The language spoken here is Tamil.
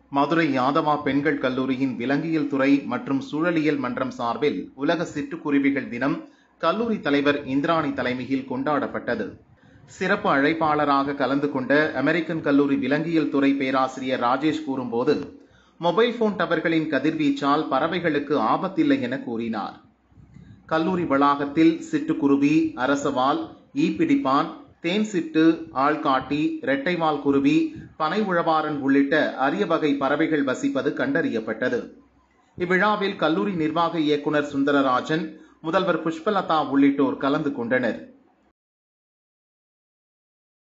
மதுரை யாதவா பெண்கள் கல்லூரியின் விலங்கியல் துறை மற்றும் சூழலியல் மன்றம் சார்பில் உலக சிட்டுக்குருவிகள் தினம் கல்லூரி தலைவர் இந்திராணி தலைமையில் கொண்டாடப்பட்டது சிறப்பு அழைப்பாளராக கலந்து கொண்ட அமெரிக்கன் கல்லூரி விலங்கியல் துறை பேராசிரியர் ராஜேஷ் கூறும்போது மொபைல் போன் டவர்களின் கதிர்வீச்சால் பறவைகளுக்கு ஆபத்தில்லை என கூறினார் கல்லூரி வளாகத்தில் சிட்டுக்குருவி அரசவால் ஈப்பிடிப்பான் தேன் சிட்டு ஆள்காட்டி இரட்டைவால் குருவி பனை உழவாரன் உள்ளிட்ட அரிய வகை பறவைகள் வசிப்பது கண்டறியப்பட்டது இவ்விழாவில் கல்லூரி நிர்வாக இயக்குனர் சுந்தரராஜன் முதல்வர் புஷ்பலதா உள்ளிட்டோர் கலந்து கொண்டனர்